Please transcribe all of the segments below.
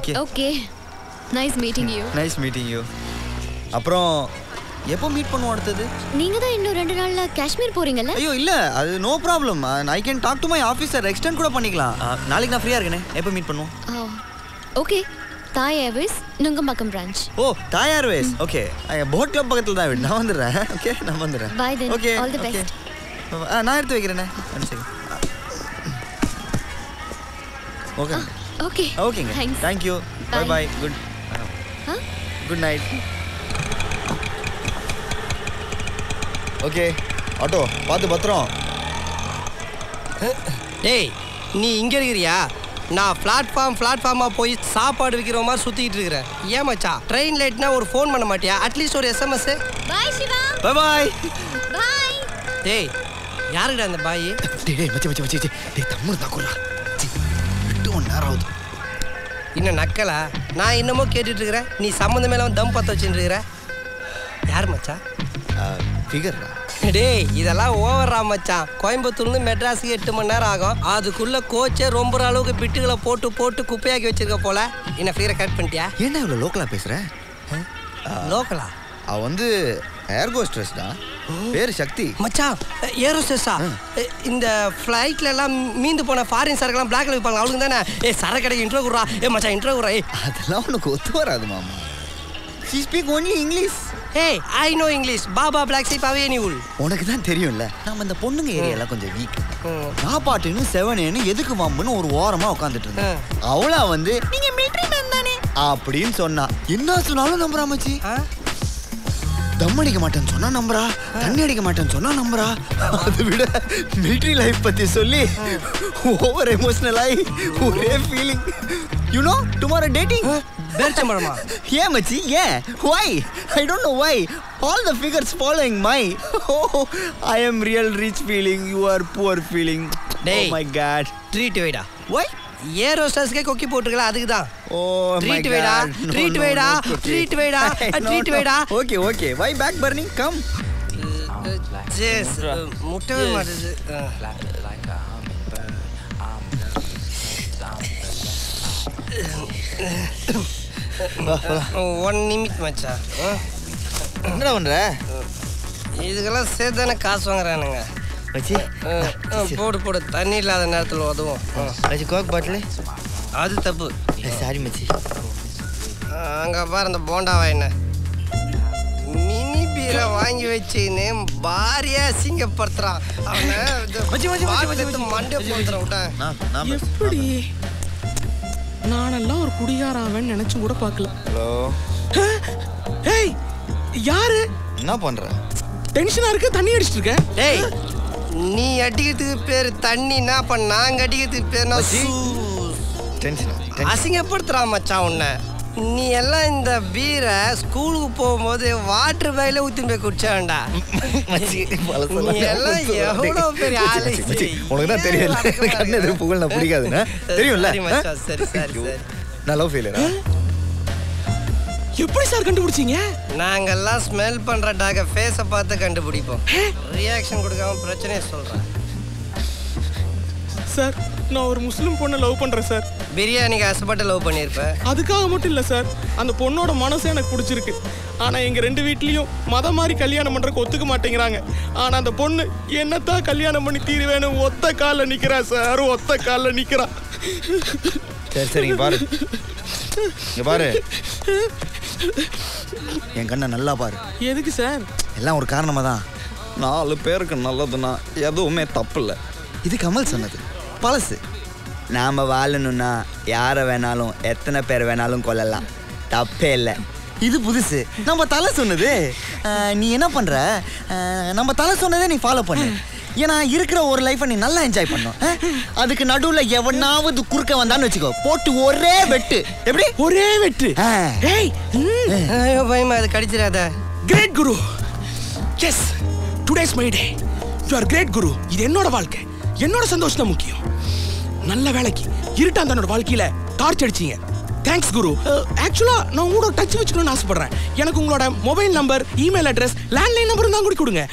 Okay okay nice meeting you nice meeting you அப்புறம் எப்போ meet பண்ணுவோம் அடுத்தது நீங்க தான் இன்னும் ரெண்டு நாள்ல காஷ்மீர் போறீங்கல்ல ஐயோ இல்ல அது no problem I can talk to my officer extend கூட பண்ணிக்கலாம் ஆ, நாளைக்கு நான் ஃப்ரீயா இருக்கேனே எப்போ மீட் பண்ணுவோம் ஓகே தாய் ஏர்வேஸ் நுங்கம்பாக்கம் பிரான்ச் ஓ தாயார் வேஸ் ஓகே போட் கிளப் பக்கத்தில் தான் வீடு நான் வந்துடுறேன் ஓகே நான் வந்துடுறேன் Bye then. Okay All the best. நான் எடுத்து வைக்கிறேனே ஒன் செகண்ட் ஓகே ஓகே ஓகேங்க thanks thank you bye Bye. Bye good Huh? Good night okay auto பார்த்து பத்திரம் டேய் நீ இங்கே இருக்கிறியா நான் பிளாட்ஃபார்ம் பிளாட்ஃபார்மாக போய் சாப்பாடு விற்கிற மாதிரி சுற்றிக்கிட்டு இருக்கிறேன் ஏன் மச்சான் ட்ரெயின் லேட்னா ஒரு ஃபோன் பண்ண மாட்டியா அட்லீஸ்ட் ஒரு SMS bye Shiva bye bye bye டேய் யாருடா அந்த பாய் டேய் டேய் மச்சி மச்சி மச்சி டேய் தம்மு தாக்குறா எட்டு மணி நேரம் ஆகுது இன்னும் நக்கலா நான் என்னமோ கேட்டுட்டு இருக்கிறேன் நீ சம்மந்தமே இல்லாமல் தம் பற்ற வச்சுட்டு இருக்கிற யார் மச்சான் ஃபிகர்ரா டேய் இதெல்லாம் ஓவர்ரா மச்சான் கோயம்புத்தூர்லேருந்து மெட்ராஸுக்கு எட்டு மணி நேரம் ஆகும் அதுக்குள்ள கோச்சே ரொம்ப அளவுக்கு பிட்டுகளை போட்டு போட்டு குப்பையாக்கி வச்சிருக்க போல என்ன ஃபிகரை கட் பண்ணிட்டியா ஏன்டா இவ்வளோ லோக்கலாக பேசுற லோக்கலா அவ வந்து ஏர் கோஸ்ட்ரஸ் தான் பேர் சக்தி மச்சான் ஏரோஸ்டா இந்த ஃப்ளைட்ல எல்லாம் மீந்து போன ஃபாரின் சரக்குலாம் பிளாக்ல விற்பாங்க அவளுக்கு தானே ஏ சரக்கு கடைக்கு இன்ட்ரோ குடுறா ஏ மச்சான் இன்ட்ரோ குடுறா ஏய் அதெல்லாம் உனக்கு ஒத்து வராது மாமா ஷீ ஸ்பீக் ஒன்லி இங்கிலீஷ் ஏய் I know English Baba black sheep அவே நீ உள் உனக்கு தான் தெரியும்ல நம்ம இந்த பொண்ணுங்க ஏரியால கொஞ்சம் வீக் நான் பாட்டுன்னு செவனேன்னு எதுக்கு வம்புன்னு ஒரு ஓரமா உட்காந்துட்டு இருந்தேன் அவளா வந்து நீங்க மிலிட்டரி மேன் தானே அப்படின்னு சொன்னா என்ன சொன்னாலும் நம்புறா மச்சி தம் அடிக்க மாட்டேன்னு சொன்னா நம்புறா தண்ணி அடிக்க மாட்டேன்னு சொன்னா நம்புறா அதை விட மிலிட்டரி லைஃப் பத்தி சொல்லி ஓவர் எமோஷனல் ஆகி ஒரே feeling you know tomorrow dating பேர்ச்சம்பழமா ஏன் மச்சி ஏன் why i don't know why all the figures following my oh i am real rich feeling you are poor feeling டேய். oh my god ட்ரீட் வைடா why ஏரோஸ்டர்ஸ்க்கே கொக்கி போட்டுருக்கல அதுக்கு தான் oh my Treat வைடா, god no, treat no, வைடா, no, okay. treat வைடா, No, treat no. வைடா. okay okay why back burning come ஜேஸ் முட்டவே மாட்டேது ஒன் நிமிட் மச்சான் என்னடா பண்ற இதுக்கெல்லாம் சேர்த்து தானே காசு வாங்குறானுங்க மச்சி அஹ், அஹ், போடு போடு தண்ணி இல்லாத நேரத்தில் உதவும் அஹ், மச்சி கோக் பாட்டில் அது தப்பு சாரி மச்சி அஹ், அங்க பாரு அந்த போண்டாவா என்ன மினி பீரை வாங்கி வச்சுன்னு பாரியா அசிங்கப்படுத்துறான் அவனை இது மச்சி, மச்சி, மச்சி, மச்சி, பார்த்துட்டு மண்டை போட்டுறான் விட்டேன் நான் நான் பேச- எப்படி நானெல்லாம் ஒரு குடிகாரன் நினைச்சும் கூட பார்க்கல ஹலோ ஏய் யாரு என்ன பண்ற டென்ஷனா இருக்கு தண்ணி அடிச்சிட்டு இருக்க டேய் நீ அடிக்கிறதுக்கு பேர் தண்ணினா அப்ப நாங்க அடிக்கிறதுக்கு பேர் நான் மச்சி. சூஸ். டென்ஷன் அசிங்கப்படுத்துறான் மச்சான் உன்னை நீ எல்லாம் இந்த பீரை ஸ்கூலுக்கு போகும்போது வாட்டர் பேக்ல ஊத்தி போய் குடிச்சாண்டா மச்சி பழசெல்லாம் நீ எல்லாம் எவ்வளவு பெரிய ஆளு மச்சி, மச்சி, உனக்கு தான் தெரியல கண்ணு எதிர்ப்பு புகழ் நான் பிடிக்காதுன்னு தெரியும்ல சரி மச்சான், சரி சரி ஐயோ, சரி நான் லவ் ஃபெயிலியரா எப்படி சார் கண்டுபிடிச்சீங்க நாங்கெல்லாம் ஸ்மெல் பண்ற டாக ஃபேஸை பார்த்து கண்டுபிடிப்போம் ரியாக்ஷன் கொடுக்காம பிரச்சனையை சொல்றேன் சார் நான் ஒரு முஸ்லிம் பொண்ணை லவ் பண்றேன் சார் பிரியாணிக்கு ஆசைப்பட்டு லவ் பண்ணியிருப்பேன் அதுக்காக மட்டும் இல்ல சார் அந்த பொண்ணோட மனசு எனக்கு பிடிச்சிருக்கு ஆனா எங்க ரெண்டு வீட்லயும் மதம் மாதிரி கல்யாணம் பண்றதுக்கு ஒத்துக்க மாட்டேங்கிறாங்க ஆனா அந்த பொண்ணு என்னத்தான் கல்யாணம் பண்ணி தீருவேன்னு ஒத்த கால்ல நிக்கிறா சார் ஒத்த கால்ல நிக்கிறா சரி சரி இங்க பாரு இங்க பாரு என் கண்ணை நல்லா பாரு எதுக்கு சார் எல்லாம் ஒரு காரணமாக தான் நாலு பேருக்கு நல்லதுன்னா எதுவுமே தப்பு இல்லை இது கமல் சொன்னது பழசு நாம் வாழணும்னா யாரை வேணாலும் எத்தனை பேர் வேணாலும் கொல்லலாம் தப்பே இல்லை இது புதுசு நம்ம தலை சொன்னது அஹ், நீ என்ன பண்ணுற நம்ம தலை சொன்னதே நீ ஃபாலோ பண்ணு ஏன்னா இருக்கிற ஒரு லைஃப்பை நீ நல்லா என்ஜாய் பண்ணும் அஹ்? அதுக்கு நடுவில் எவனாவது குறுக்க வந்தான்னு வச்சுக்கோ போட்டு ஒரே வெட்டு எப்படி ஒரே வெட்டு அஹ். ஏய் ஐயோ பயமா அது கடிச்சிடாத great Guru yes today's my day you are great Guru இது என்னோட வாழ்க்கை என்னோட சந்தோஷம் தான் முக்கியம் நல்ல வேலைக்கு இருட்டான் தன்னோட வாழ்க்கையில டார்ச் அடிச்சீங்க தேங்க்ஸ் குரு ஆக்சுவலா நான் உங்களோட டச் வச்சுக்கணும்னு ஆசைப்படுறேன் எனக்கு உங்களோட mobile number email address landline number தான் கூட கொடுங்க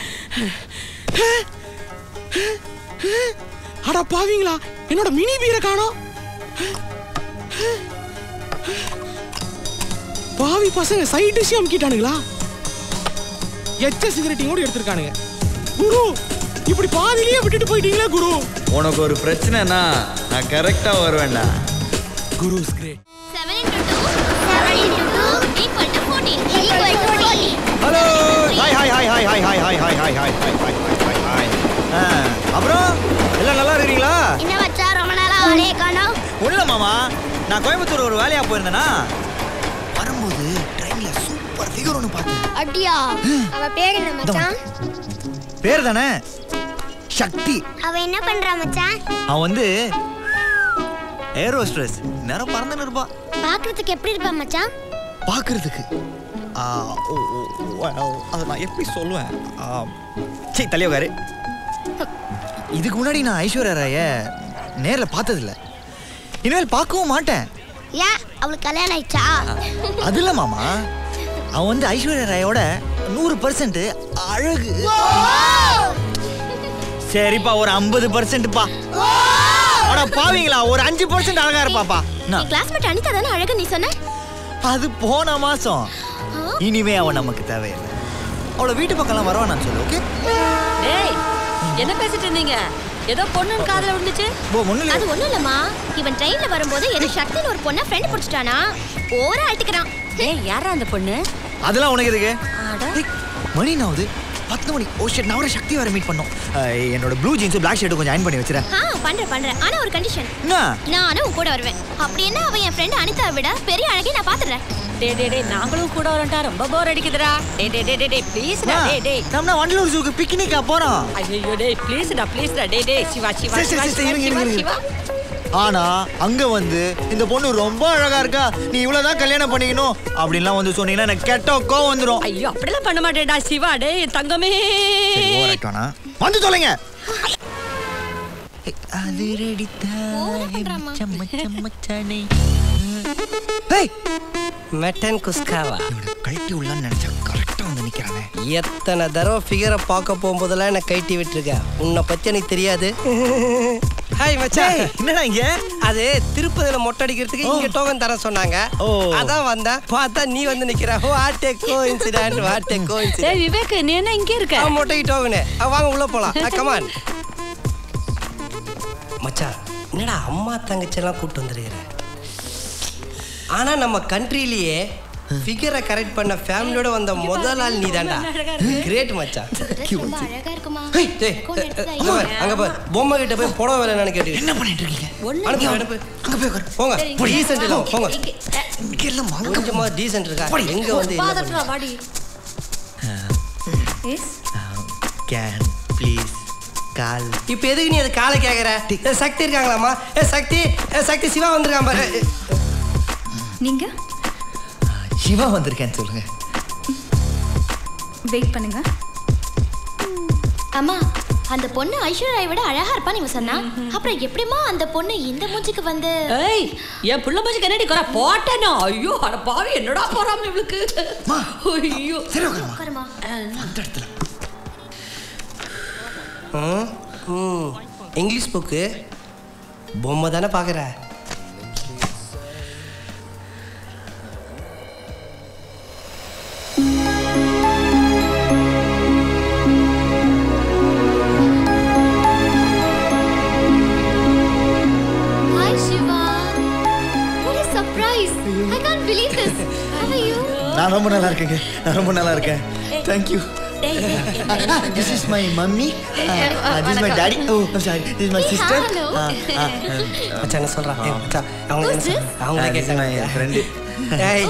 அட பாவீங்களா என்னோட மினி பீரை காணோம் பாவி பசங்க சைட் டிஷ் அமுக்கிட்டானுங்களா எச்ச சிகரெட்டையும் கூட எடுத்திருக்கானுங்க குரு இப்படி பாதியிலேயே விட்டுட்டு போயிட்டீங்களா குரு உனக்கு ஒரு பிரச்சனைனா நான் கரெக்டா வருவேன்டா Guru is great Seven into two. Seven into two equal to fourteen. Equal to fourteen. Hello hi hi hi hi hi hi hi hi hi hi hi hi hi hi அப்புறம் எல்லாம் நல்லா இருக்கிறீங்களா என்ன மச்சான் ரொம்ப நாளா ஆளே காணோம் ஒண்ணுல மாமா நான் கோயம்புத்தூர் ஒரு வேலையா போயிருந்தேனா வரும்போது ட்ரெயின்ல சூப்பர் ஃபிகர் ஒன்று பார்த்தேன் அடியா அவ பேர் என்ன மச்சான் பேர் தானே சக்தி அவ என்ன பண்றா மச்சான் அவன் வந்து ஏரோ ஸ்ட்ரெஸ் நேரம் பறந்துன்னு இருப்பான் பாக்குறதுக்கு எப்படி இருப்பா மச்சான் பார்க்கறதுக்கு ஆ, ஓ, ஓ, well, அதை நான் எப்படி சொல்லுவேன் ஆ, சீ தலையோகாரு இதுக்கு முன்னாடி நான் ஐஸ்வர்யா ராய நேரில் பார்த்ததில்ல இனிமேல் பார்க்கவும் மாட்டேன் ஏன் அவளுக்கு கல்யாணம் ஆயிடுச்சா அது இல்லை மாமா அவன் வந்து ஐஸ்வர்யா ராயோட நூறு பர்சன்ட் அழகு சரிப்பா ஒரு ஐம்பது பர்சன்ட்ப்பா அட பாவீங்களா ஒரு அஞ்சு பர்சன்ட் அழகா இருப்பாப்பா என்ன? கிளாஸ்மேட் அனிதா தானே அழகு நீ சொன்ன அது போன மாசம் இனிமே அவன் நமக்கு தேவையில்லை அவளை வீட்டு பக்கம்லாம் வருவானான்னு சொல்லு ஓகே டேய் என்ன பேசிட்டு இருந்தீங்க ஏதோ பொண்ணுன்னு காதுல விழுந்துச்சு போ ஒண்ணு அது ஒண்ணும் இல்லம்மா இவன் ட்ரெயின்ல வரும்போது எனக்கு சக்தின்னு ஒரு பொண்ணை ஃப்ரெண்ட் பிடிச்சிட்டானா ஓரா அழுத்திக்கிறான் டேய் யாரா அந்த பொண்ணு அதெல்லாம் உனக்கு எதுக்கு அட. ஏய், மணி நாவது பத்து மணி ஓ ஷெட் நான் ஒரு சக்தி வர மீட் பண்ணோம் அஹ், என்னோட ப்ளூ ஜீன்ஸ் பிளாக் ஷர்ட் கொஞ்சம் அயன் பண்ணி வச்சிரேன் ஆ பண்றேன் பண்றேன் ஆனா ஒரு கண்டிஷன் என்ன நானும் உன் கூட வருவேன் அப்படி என்ன அவன் என் ஃப்ரெண்ட் அனிதாவை விட பெரிய அழகை நான் பாத்துறேன் டேய் டேய் டேய் நாங்களும் கூட வரட்டா ரொம்ப போர் அடிக்குதுடா டேய் டேய் டேய் டேய், டேய் ப்ளீஸ் டா டேய் டேய் நம்ம வண்டலூர் ஜூக்கு பிக்னிக்கா போறோம் ஐயோ டேய் ப்ளீஸ் டா ப்ளீஸ் டா டேய் டேய் சிவா சிவா சரி, சரி, சிவா சரி, சிவா, இருங்க, சிவா, இருங்க, சிவா. ஆனா அங்க வந்து இந்த பொண்ணு ரொம்ப அழகா இருக்கா நீ இவ்வளவுதான் கல்யாணம் பண்ணிக்கணும் அப்படின்லாம் வந்து சொன்னீங்கன்னா எனக்கு கெட்ட கோவம் வந்துரும் ஐயோ அப்படிலாம் பண்ண மாட்டேன்டா சிவா டேய் தங்கமே சரி, over act வேணாம். வந்து தொலைங்க ஏய், மெட்டன் குஸ்காவா இவனை கழட்டி உள்ளான்னு நினைச்சா கரெக்டா வந்து நிக்கிறானே எத்தனை தடவை ஃபிகரை பார்க்க போகும்போதெல்லாம் என்னை கைட்டி விட்டுருக்க உன்னை பத்தி எனக்கு தெரியாது ஹாய் மச்சான் ஏய், என்னடா இங்க அது திருப்பதியில மொட்டை அடிக்கிறதுக்கு இங்க டோக்கன் தர சொன்னாங்க ஓ. அதான் வந்தேன் பார்த்தா நீ வந்து நிக்கிற what a coincident what a co டேய் இன்சிடென்ட் விவேக் நீ என்ன இங்க இருக்க மொட்டைக்கு டோக்கனு வாங்க உள்ள போலாம் கமான் மச்சான் என்னடா அம்மா தங்கச்சி எல்லாம் கூட்டு வந்திருக்கிற ஆனா நம்ம கண்ட்ரிலேயே ஃபிகரை கரெக்ட் பண்ண ஃபேமிலியோட வந்த முதல் ஆள் நீ தான்டா கிரேட் மச்சான் ரொம்ப அழகா இருக்குமா டேய், கொஞ்சம் எடுத்து அங்க பாரு, அங்க பாரு பொம்மை கிட்ட போய் புடவை வேலை என்னன்னு கேட்டு என்ன பண்ணிட்டு இருக்கீங்க அனுப்பு அனுப்பு அங்க போய் உட்காரு. போங்க டீசென்ட் இல்ல போங்க இங்க எல்லாம் மாங்க. கொஞ்சமா டீசென்ட் இருக்கா போடி. எங்க வந்து என்ன பாதட்ரா வாடி எஸ் Can please call இப்போ எதுக்கு நீ அது காலை கேக்குற ஏ, சக்தி இருக்காங்களாமா ஏ சக்தி ஏ சக்தி சிவா வந்திருக்கான் பாரு ஏ, நீங்க சிவா வந்திருக்கேன்னு சொல்லுங்க வெயிட் பண்ணுங்க அம்மா அந்த பொண்ணு ஐஸ்வர்யா விட அழகா இருப்பான்னு இவன் சொன்னா அப்புறம் எப்படிமா அந்த பொண்ணு இந்த மூஞ்சிக்கு வந்து ஏய் என் புள்ள மச்சுக்கு என்னடி குறை போட்டேனா ஐயோ அட பாவி என்னடா போறாம இவளுக்கு ஐயோ சரி உட்காருமா உட்காருமா அந்த இடத்துல ம், ம். இங்கிலீஷ் புக்கு பொம்மை தானே பார்க்குற hi Shiva what a surprise i can't believe this how are you நான் ரொம்ப நல்லா இருக்கேங்க நான் ரொம்ப நல்லா இருக்கேன் தேங்க்யூ டேய் டேய், this is my mummy this is my daddy oh sorry this is my Hey, sister hello. மச்சான் என்ன சொல்கிறான் ஏய், மச்சான் அவங்க என்ன சொல்றாங்க? அவங்களே மை கேட்டாங்க ஃப்ரெண்டு ஏய்,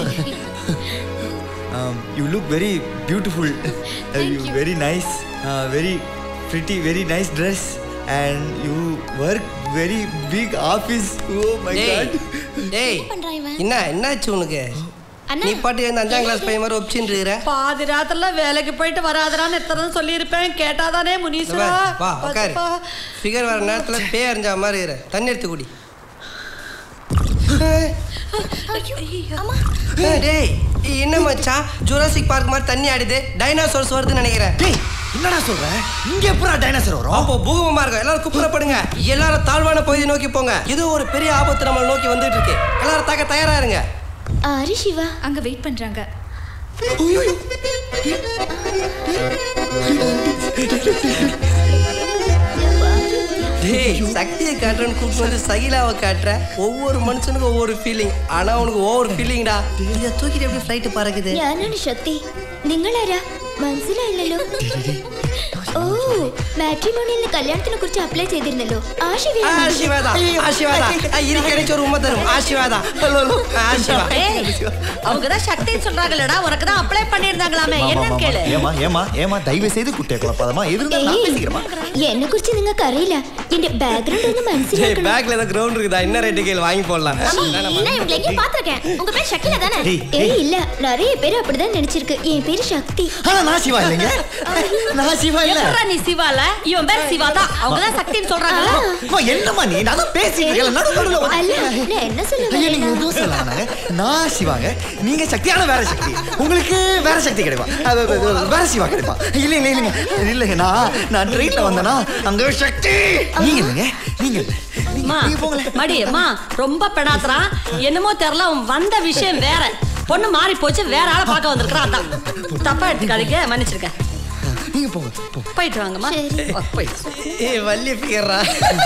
you look very beautiful you very nice very pretty very nice dress and you work very big office oh my டேய் காட் டேய் பண்றான் இவன்? என்ன என்னாச்சு உனக்கு அண்ணா. நீ பாட்டு இந்த அஞ்சாம் கிளாஸ் பையன் மாதிரி ஒப்பிச்சுட்டு இருக்கிற பாதி ராத்திரில வேலைக்கு போயிட்டு வராதரான்னு எத்தனை சொல்லியிருப்பேன் கேட்டாதானே இந்த முனீஸ்வரா பாரு, வா உட்காரு பாத்துப்பா. ஃபிகர் வர நேரத்துல பேய் அறிஞ்ச மாதிரி இரு தண்ணி எடுத்து குடி ஐயோ அம்மா ஏய், டேய் என்ன மச்சான் ஜுராசிக் பார்க் மாதிரி தண்ணி ஆடுது டைனோசர்ஸ் வருதுன்னு நினைக்கிறேன் டேய் என்னடா சொல்ற இங்க எப்படா டைனோசர் வரும் அப்போ பூகம்பமா இருக்கும் எல்லாரும் குப்புறப்படுங்க எல்லாரும் தாழ்வான பகுதியை நோக்கி போங்க இது ஒரு பெரிய ஆபத்து நம்மளை நோக்கி வந்துட்டு இருக்கு எல்லாரும் தாக்க தயாரா இருங்க ஆரி சிவா அங்க வெயிட் பண்றாங்க டேய் சக்தியை காட்டுறேன்னு கூப்பிட்டு வந்து சகிலாவை காட்டுற ஒவ்வொரு மனுஷனுக்கும் ஒவ்வொரு ஃபீலிங் ஆனா உனக்கு ஒவ்வொரு ஃபீலிங்டா இதை தூக்கிட்டு எப்படி ஃப்ளைட் பறக்குது ഞാനാണ് ശക്തി നിങ്ങളാരാ മനസ്സിലായില്ലല്ലോ ഓ മാട്രിമോണിയിൽ കല്യാണത്തിനെ കുറിച്ച് അപ്ലൈ ചെയ്തിരുന്നല്ലോ ആ ശിവയാണോ? ஆசிர்வாதா ஆசிர்வாதா இது கிடைச்ச ஒரு உண்மை தரும் ஆசிர்வாதா ஆசிர்வா ஏய் அவங்க தான் சக்தின்னு சொல்றாங்கல்லடா உனக்கு தான் அப்ளை பண்ணிருந்தாங்களாமே என்னன்னு கேளு ஏமா ஏமா ஏமா தயவு செய்து குட்டே குழப்பாதமா எது இருந்தாலும் நான் ഏയ്, பேசிக்கிறேமா എന്നെ കുറിച്ച് നിങ്ങൾക്ക് അറിയില്ല എന്റെ ബാക്ക്ഗ്രൗണ്ട് ഒന്ന് டேய் മനസ്സിലാക്കണം பேக்ல ஏதோ கிரவுண்ட் இருக்குதா என்ன ரேட்டு கேள் வாங்கி போடலாம் இல்ல இவங்களை எங்கேயும் பாத்திருக்கேன் உங்க பேர் ஷக்கிலா தானே ஏய் இல்ல நிறைய பேர் அப்படிதான் நினைச்சிருக்கு என் பேரு சக்தி ஆனா நான் சிவா இல்லைங்க நான் சிவா இல்ல எப்படா நீ சிவால இவன் பேர் சிவா தான் அவங்க தான் சக்தின்னு சொல்றாங்கல்ல அம்மா, என்னம்மா நீ நான் தான் பேசிட்டு இருக்கேன் நடு நடுவுல வந்து- அல்ல நான் என்ன சொல்ல ஐயா, நீங்க வரேன்னா- எதுவும் சொல்லாங்க நான் சிவாங்க நீங்க சக்தியான வேற சக்தி உங்களுக்கு வேற சக்தி கிடைப்பா அது, அது, அது, வேற சிவா கிடைப்பா இல்ல இல்ல இல்லைங்க இல்லைங்க நான் நான் ட்ரெயின்ல வந்தேனா அங்க சக்தி நீங்க இல்லைங்க நீங்க இல்ல அம்மா, நீங்க போங்களேன் மடி அம்மா ரொம்ப பெணாத்துறான் என்னமோ தெரியல அவன் வந்த விஷயம் வேற பொண்ணு மாறி போச்சு வேற ஆளை பார்க்க வந்திருக்கிறான் அதான் தப்பா எடுத்துக்காதீங்க மன்னிச்சிருக்கேன் நீங்க போங்க போங்க போயிட்டு வாங்கம்மா சரி. ஓ, போயிட்டு ஏய் வள்ளி ஃபிகர்ரா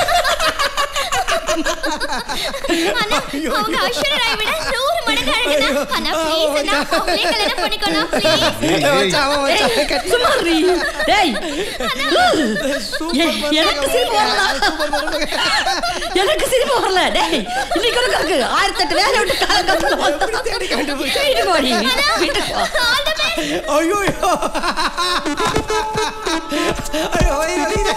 ஆனா, அவங்க ஐஸ்வர்யா ராய் விட நூறு மடங்கு அழகுதான். ஆனா, please அண்ணா, அவங்களே கல்யாணம் பண்ணிக்கணும், please. மச்சான் அவன் மச்சான் ஏய், சும்மா இரு. டேய். ஏய், எனக்கு சிரிப்பு வரல எனக்கு சிரிப்பு வரல டேய் இன்னைக்கு கூட இருக்கு ஆயிரத்தி எட்டு வேலை விட்டு காலம் வீட்டுக்கு போடி வீட்டுக்கு போ All the best. ஐயோ ஐயோ ஐயோ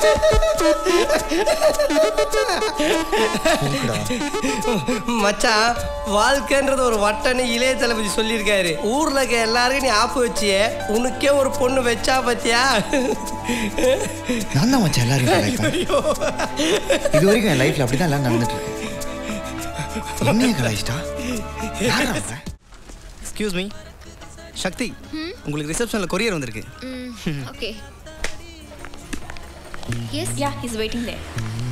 மச்சான் வாழ்க்கைன்றது ஒரு வட்டன்னு இளைய தளபதி சொல்லியிருக்காரு ஊர்ல இருக்க எல்லாருக்கும் நீ ஆப்பு வச்சியே உனக்கே ஒரு பொண்ணு வச்சா பத்தியா நான் தான் மச்சான் எல்லாரும் கலாய்ப்பேன் இது வரைக்கும் என் லைஃப்ல அப்படிதான் எல்லாம் நடந்துட்டு இருக்கு என்னைய கலாய்ச்சிட்டா யாரா அவன்? எக்ஸ்கியூஸ் மீ சக்தி உங்களுக்கு ரிசப்ஷனில் கொரியர் வந்திருக்கு Okay. Yes. Yeah, he's waiting there.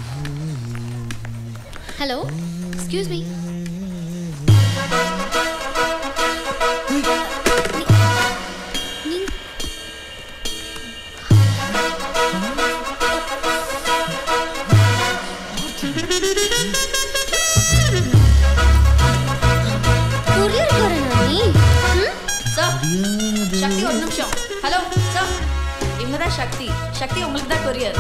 Hello. Excuse me. நீ- கொரியர்காரனா நீ? ம்? சார் சக்தி ஒரு நிமிஷம் ஹலோ சார் இவங்க தான் சக்தி சக்தி உங்களுக்கு தான் கொரியர்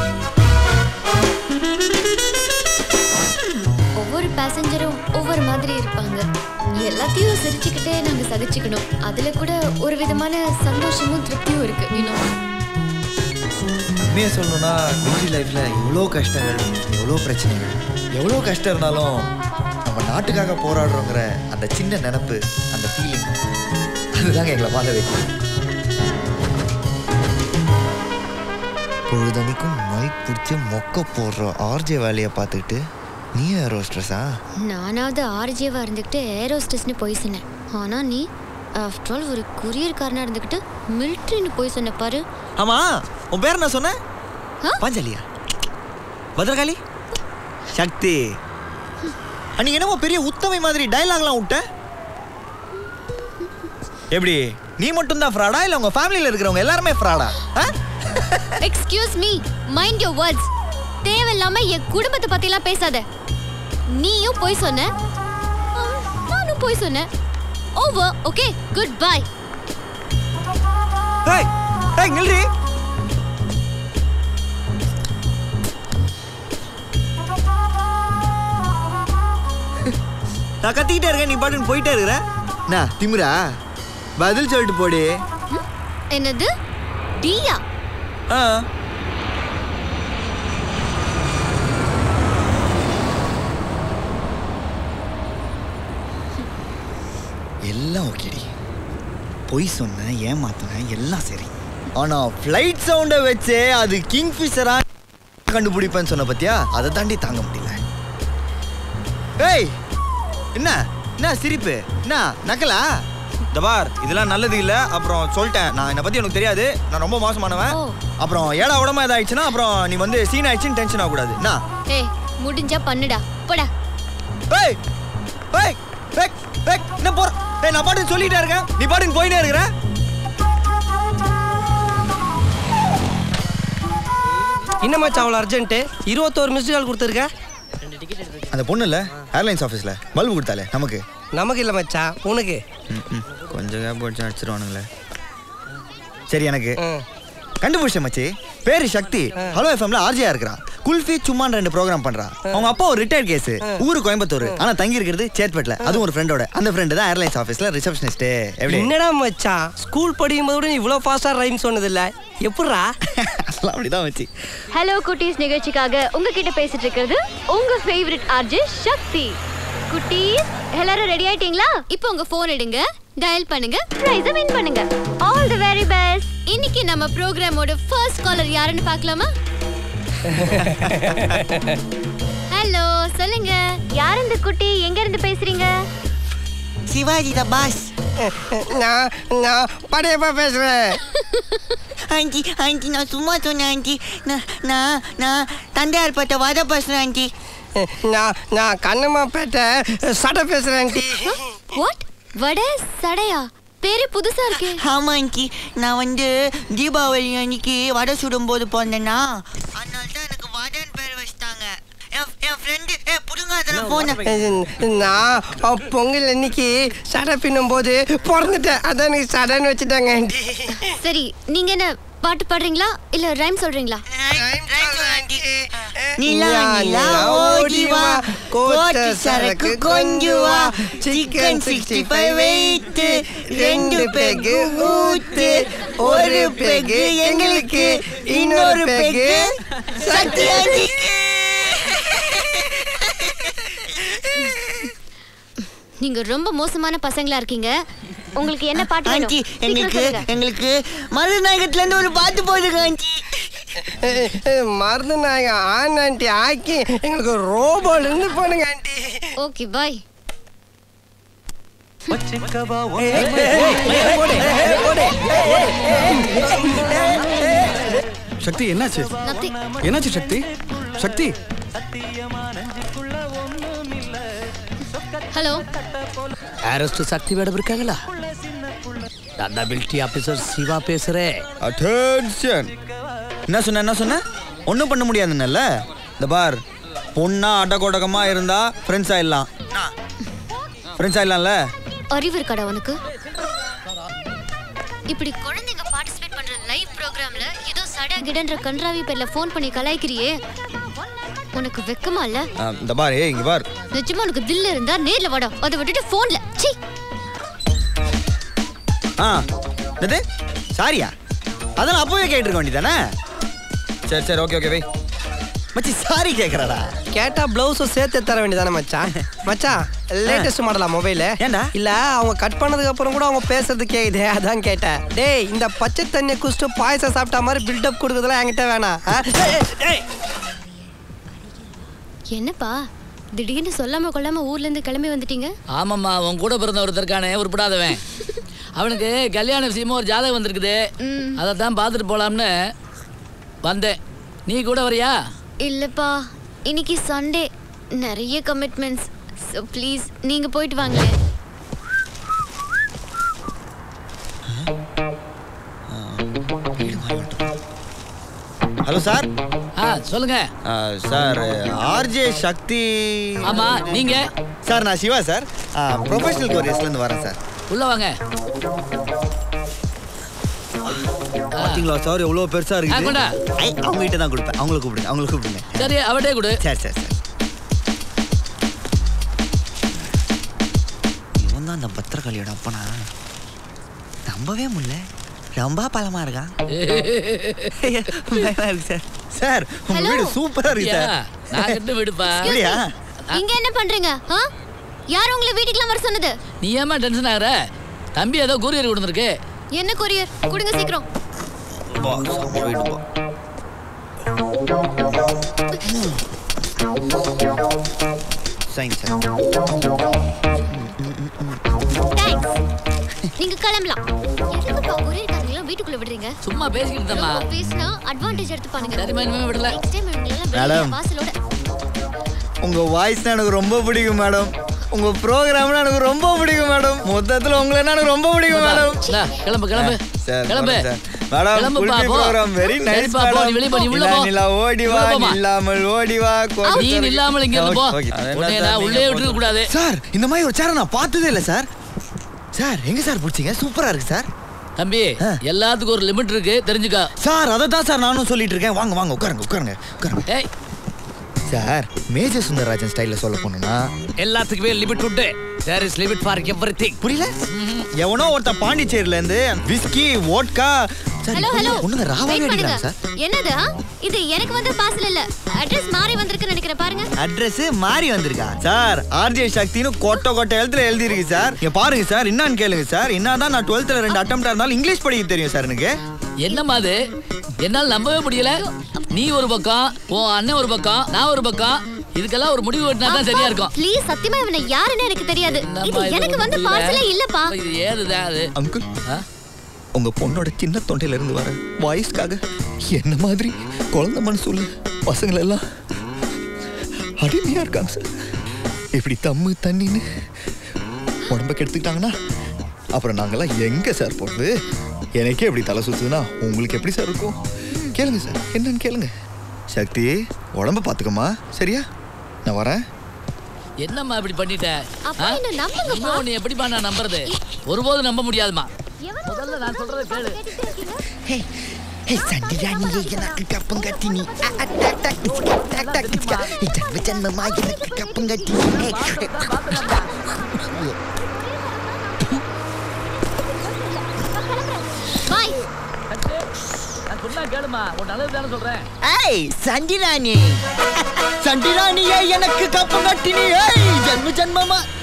ஒவ்வொரு பேசஞ்சரும் ஒவ்வொரு மாதிரி இருப்பாங்க எல்லாத்தையும் சிரிச்சுக்கிட்டே நாங்க சகிச்சுக்கணும் அதுல கூட ஒரு விதமான சந்தோஷமும் திருப்தியும் இருக்கு இன்னும் உண்மையை சொல்லணும்னா டிகிரி லைஃப்பில் எவ்வளோ கஷ்டங்கள் எவ்வளோ பிரச்சனைகள் எவ்வளோ கஷ்டம் இருந்தாலும் நம்ம நாட்டுக்காக போராடுறோங்கிற அந்த சின்ன நினப்பு அந்த ஃபீலிங் அதுதாங்க எங்களை வாழ வைக்கும் பொழுதனைக்கும் மைக் பிடிச்சி மொக்க போடுற ஆர்ஜே வேலையை பார்த்துக்கிட்டு நீ ரோஸ்ட்ரஸா நானாவது ஆர்ஜியவா இருந்துக்கிட்டு ஏரோஸ்டஸ்னு போய் சொன்னேன் ஆனா நீ ஆஃப்டர் ஆல் ஒரு கொரியர்காரனா இருந்துக்கிட்டு மிலிட்ரின்னு போய் சொன்ன பாரு ஆமா உன் பேர் என்ன சொன்ன ஆ? பாஞ்சாலியா பத்ரகாளி சக்தி அன்னைக்கு என்னமோ பெரிய உத்தமை மாதிரி டயலாக்லாம் விட்ட எப்படி நீ மட்டும் தான் ஃப்ராடா இல்ல உங்க ஃபேமிலில இருக்கிறவங்க எல்லாருமே ஃப்ராடா excuse me mind your words தேவையில்லாம என் குடும்பத்தை பத்திலாம் பேசாத நீயும் போய் சொன்ன ஆ, நானும் போய் சொன்னேன் ஓவர் ஓகே குட் பை ஏய் ஏய் நில்றி நான் கத்திக்கிட்டே இருக்கேன் நீ பாட்டுன்னு போயிட்டே இருக்கிற என்ன திமுறா பதில் சொல்லிட்டு போடி என்னது டியா ஆ எல்லாம் ஓகேடி பொய் சொன்னேன் ஏமாத்தினேன் எல்லாம் சரி ஆனா ஃப்ளைட் சவுண்டை வச்சே அது கிங் ஃபிஷரா கண்டுபிடிப்பேன்னு சொன்ன பத்தியா அதை தாண்டி தாங்க முடியல ஏய் என்ன என்ன சிரிப்பு என்ன நக்கலா இந்த பார் இதெல்லாம் நல்லது இல்ல அப்புறம் சொல்லிட்டேன் நான் என்னை பத்தி உனக்கு தெரியாது நான் ரொம்ப மோசமானவன் ஓ. அப்புறம் ஏடா உடம்பு ஏதாயிடுச்சுன்னா அப்புறம் நீ வந்து சீன் ஆயிடுச்சுன்னு டென்ஷன் ஆகக்கூடாது என்ன ஏய் முடிஞ்சா பண்ணுடா போடா ஏய் ஏய் ஏய் ஏய் என்ன போற ஏய் நான் பாட்டுக்கு சொல்லிட்டே இருக்கேன் நீ பாட்டுக்கு போயிட்டே இருக்கிற என்ன மச்சான் அவ்வளோ அர்ஜென்ட்டு இருபத்தோரு மிஸ்டு கால் கொடுத்துருக்க அந்த பொண்ணு இல்ல ஏர்லைன்ஸ் ஆஃபீஸ்ல பல்பு கொடுத்தாலே நமக்கு நமக்கு இல்லை மச்சான் உனக்கு ம், ம். கொஞ்சம் கேப் வச்சு அடிச்சிருவானுங்களே சரி எனக்கு ம். கண்டுபிடிச்ச மச்சி பேரு சக்தி ஹலோ எஃப்எம்ல ஆர்ஜியா இருக்கிறா குல்ஃபி சும்மான் ரெண்டு ப்ரோக்ராம் பண்றா அவங்க அப்பா ஒரு ரிட்டையர்ட் கேஸ் ஊரு கோயம்புத்தூர் ஆனா தங்கி இருக்கிறது சேத்பேட்ல அதுவும் ஒரு ஃப்ரெண்டோட அந்த ஃப்ரெண்டு தான் ஏர்லைன்ஸ் ஆஃபீஸ்ல ரிசப்ஷனிஸ்ட் எப்படி என்னடா மச்சான் ஸ்கூல் படிக்கும்போது கூட நீ இவ்வளோ ஃபாஸ்ட்டாக ரைம் சொன்னதில்ல எப்பட்றா அதெல்லாம் அப்படிதான் மச்சி ஹலோ குட்டீஸ் நிகழ்ச்சிக்காக உங்ககிட்ட பேசிட்டு இருக்கிறது உங்க ஃபேவரட் ஆர்ஜே சக்தி குட்டீஸ் எல்லாரும் ரெடி ஆயிட்டீங்களா இப்போ உங்க போன் எடுங்க டயல் பண்ணுங்க பிரைஸ வின் பண்ணுங்க ஆல் தி வெரி பெஸ்ட் இன்னைக்கு நம்ம ப்ரோக்ராமோட ஃபர்ஸ்ட் காலர் யாருன்னு பார்க்கலாமா ஹலோ சொல்லுங்க யார் இந்த குட்டி எங்க இருந்து பேசுறீங்க சிவாஜி த பாஸ் நான் நான் படையப்பா பேசுகிறேன் ஆண்டி ஆண்டி நான் சும்மா சொன்னேன் ஆண்டி நான் நான் நான் தந்தையார் பட்ட வர பேசுகிறேன் ஆண்டி நான் நான் கண்ணம்மாப்பேட்டை சடை பேசுகிறேன் ஆண்டி வாட் வடை சடையா பேரு புதுசா இருக்கே ஆமாம் ஆண்டி நான் வந்து தீபாவளி அன்னைக்கு வடை சுடும்போது போனேன்னா அதனால தான் எனக்கு வடன் பேர் வச்சிட்டாங்க என் என் ஃப்ரெண்டு ஏ புடுங்க அதில் போனேன் நான் பொங்கல் அன்னைக்கு சடை பின்னும் போது பிறந்துட்டேன் அதான் எனக்கு சடைன்னு வச்சுட்டாங்க ஆண்டி சரி நீங்க என்ன பாட்டு பாடுறீங்களா இல்ல ரைம் சொல்றீங்களா நிலா நிலா ஓடி வா கோட்டு சரக்கு கொஞ்சு வா சிக்கன் சிக்ஸ்டி ஃபைவ் வெயிட்டு ரெண்டு பெகு ஊத்து ஒரு பெகு எங்களுக்கு இன்னொரு பெகு சத்யாஜிக்கு நீங்க ரொம்ப மோசமான பசங்களா இருக்கீங்க உங்களுக்கு என்ன பாட்டு வேணும் ஆண்டி சீக்கிரம் எங்களுக்கு சொல்லுங்க. எங்களுக்கு மருநாயகத்துல இருந்து ஒரு பாட்டு போடுங்க ஆண்டி மருந்து நாயகம் ஆன் ஆண்டி ஆக்கி எங்களுக்கு ரோபோல இருந்து போனுங்க ஆண்டி ஓகே பாய் சக்தி என்னாச்சு நத்திங் என்னாச்சு Shakti Shakti hello arrest Shakti madam இருக்காங்களா நான் டபிள்டி ஆபீசர் சிவா பேசுறேன் அட்டென்ஷன் என்ன சொன்ன என்ன சொன்ன ஒன்றும் பண்ண முடியாதுன்னல்ல இந்த பார் பொண்ணா அடகொடகமா இருந்தா ஃப்ரெண்ட்ஸ் ஆயிடலாம் ஃப்ரெண்ட்ஸ் ஆயிடலாம்ல அறிவு இருக்காடா உனக்கு இப்படி குழந்தைங்க பார்ட்டிசிபேட் பண்ற லைவ் ப்ரோக்ராம்ல ஏதோ சடா கிடன்ற கன்றாவி பேர்ல ஃபோன் பண்ணி கலாய்க்கிறியே உனக்கு வெக்கமா இல்ல ஆ, இந்த பார் ஏய் இங்க பார் நிஜமா உனக்கு தில்ல இருந்தா நேர்ல வாடா அதை விட்டுட்டு போன்ல சீ ஆ என்னது சாரியா அதான் அப்பவே கேட்டிருக்க வேண்டியதானே சரி சரி ஓகே ஓகே வை மச்சி சாரி கேட்குறாடா கேட்டா பிளவுஸும் சேர்த்து தர வேண்டியதானே மச்சான் மச்சான் லேட்டஸ்ட் மாடலா மொபைலு ஏன்டா? இல்ல அவங்க கட் பண்ணதுக்கு அப்புறம் கூட அவங்க பேசுறது கேக்குது அதான் கேட்டேன் டேய் இந்த பச்சை தண்ணியை குடிச்சிட்டு பாயசம் சாப்பிட்ட மாதிரி பில்டப் கொடுக்குறதுலாம் என்கிட்ட வேணாம் ஆ? ஏய், ஏய். என்னப்பா திடீர்னு சொல்லாம கொள்ளாம ஊர்ல இருந்து கிளம்பி வந்துட்டீங்க ஆமாம்மா உன் கூட பிறந்த ஒருத்தர் இருக்கானே உருப்படாதவன் அவனுக்கு கல்யாண விஷயமா ஒரு ஜாதகம் வந்திருக்குது அதை தான் பார்த்துட்டு போலாம்னு வந்தேன் நீ கூட வரியா இல்லப்பா இன்னைக்கு சண்டே நிறைய கமிட்மெண்ட்ஸ் ஸோ ப்ளீஸ் நீங்க போயிட்டு வாங்க ஹலோ சார் ஆ சொல்லுங்க ஆ, சார் ஆர்ஜே சக்தி ஆமா நீங்க சார் நான் சிவா சார் ப்ரொஃபஷனல் கோரியர்ஸ்லேருந்து வரேன் சார் உள்ள வாங்க பார்த்தீங்களா சார் எவ்வளோ பெருசாக ஆ, இருக்குது கொண்டா. ஐ அவங்க கிட்ட தான் கொடுப்பேன் அவங்கள கூப்பிடுங்க அவங்கள கூப்பிடுங்க சரி அவட்டே கொடு சரி சரி சரி இவன் தான் அந்த பத்திரகாளியோட அப்பனா நம்பவே முடியல ரொம்ப பழமா இருக்கான் பயமா இருக்கு சார் சார் உங்க Hello. வீடு சூப்பரா இருக்கு யா, சார் நான் கட்டு விடுப்பா இல்லையா இங்க என்ன பண்றீங்க ஆ யார் உங்களை வீட்டுக்குலாம் வர சொன்னது நீ ஏமா டென்ஷன் ஆகுற தம்பி ஏதோ கூரியர் கொடுத்துருக்கு என்ன கொரியர் கொடுங்க சீக்கிரம் வா, சாமி வீடு வா. சைன் சார் தேங்க்ஸ் நீங்க கிளம்பலாம் எதுக்குப்பா ஒரே காரங்களா வீட்டுக்குள்ள விடுறீங்க சும்மா பேசிக்கிட்டு இருந்தேம்மா. ரொம்ப பேசினா அட்வான்டேஜ் எடுத்துப்பானுங்க சரிம்மா, இனிமே விடல. நெக்ஸ்ட் டைம் இவங்களெல்லாம் வெளியே மேடம். வாசலோட உங்க வாய்ஸ் எனக்கு ரொம்ப பிடிக்கும் மேடம் உங்க ப்ரோக்ராம்னா எனக்கு ரொம்ப பிடிக்கும் மேடம் மொத்தத்துல உங்களை எனக்கு ரொம்ப பிடிக்கும் மேடம் இந்தா, கிளம்பு கிளம்பு சார் கிளம்பு சார் மேடம் கிளம்புப்பா, குல்பி போ. ப்ரோக்ராம் வெரி நைஸ் சரிப்பா, போ, நீ வெளிய போ, நீ உள்ள நிலா போ. நிலா ஓடி வா உள்ள போம்மா. இல்லாமல் ஓடி வா நீ இல்லாமல் இங்க இருந்து போ உன்னை நான் உள்ளே விட்டுருக்க கூடாது சார் இந்த மாதிரி ஒரு சேரை நான் பார்த்ததே இல்லை சார் சார் எங்க சார் பிடிச்சிங்க சூப்பரா இருக்கு சார் தம்பி எல்லாத்துக்கும் ஒரு லிமிட் இருக்கு தெரிஞ்சுக்க சார் அதை தான் சார் நானும் சொல்லிட்டு இருக்கேன் வாங்க வாங்க உட்காருங்க உட்காருங்க உட்காருங்க ஏய் சார் மேஜர் சுந்தரராஜன் ஸ்டைல்ல சொல்ல போனோம்னா எல்லாத்துக்குமே லிமிட் உண்டு there is limit for everything புரியல எவனோ ஒருத்தன் பாண்டிச்சேரியில இருந்து whisky vodka sir hello hello ஒண்ணுங்க ராவாவே வெயிட் பண்ணுங்க அடிக்கிறாங்க சார் என்னது ஆ? இது எனக்கு வந்த பார்சல் இல்ல அட்ரஸ் மாறி வந்திருக்குன்னு நினைக்கிறேன் பாருங்க அட்ரஸ் மாறி வந்திருக்கா சார் ஆர்ஜே சக்தின்னு கொட்டை கொட்டை எழுத்துல எழுதி இருக்கு சார் இங்க பாருங்க சார் என்னன்னு கேளுங்க சார் என்னதான் நான் டுவெல்த்ல ரெண்டு அட்டம்ப்டா இருந்தாலும் இங்கிலீஷ் படிக்க தெரியும் சார் எனக்கு என்னம்மா அது என்னால் நம்பவே முடியல நீ ஒரு பக்கம் உன் அண்ணன் ஒரு பக்கம் நான் ஒரு பக்கம் இதுக்கெல்லாம் ஒரு முடிவு வெட்டினா தான் சரியா இருக்கும் ப்ளீஸ் சத்தியமா இவனை யாருன்னு எனக்கு தெரியாது இது என்னம்மா இது எனக்கு வந்த புரியல? பார்சலே இல்லப்பா இது ஏதுதான் அது அங்கிள் உங்க பொண்ணோட சின்ன தொண்டையில இருந்து வர வாய்ஸ்க்காக என்ன மாதிரி குழந்தை மனசு உள்ள பசங்களை எல்லாம் அடிமையா இருக்காங்க சார் இப்படி தம்மு தண்ணின்னு உடம்ப கெடுத்துக்கிட்டாங்கன்னா அப்புறம் நாங்கெல்லாம் எங்க சார் போறது எனக்கே எப்படி தலை சுத்துதுன்னா உங்களுக்கு எப்படி சார் இருக்கும் கேளுங்க சார் என்னன்னு கேளுங்க சக்தி உடம்ப பாத்துக்கம்மா சரியா நான் வரேன் என்னம்மா இப்படி பண்ணிட்ட அப்பா, என்னை நம்புங்கப்பா. இன்னும் உன்னை எப்படிப்பா நான் நம்புறது ஒருபோதும் நம்ப முடியாதுமா முதல்ல நான் சொல்றதை கேளு சண்டிராணியே எனக்கு கப்பம் கட்டினி ஜன்ம ஜன்மமா எனக்கு கப்பம் கட்டினி பாய் நான் சொன்னா கேளுமா உன் நல்லது தானே சொல்றேன் ஏய் சண்டிராணி சண்டிராணியே எனக்கு கப்பம் கட்டினி ஏய் ஜன்ம ஜன்மமா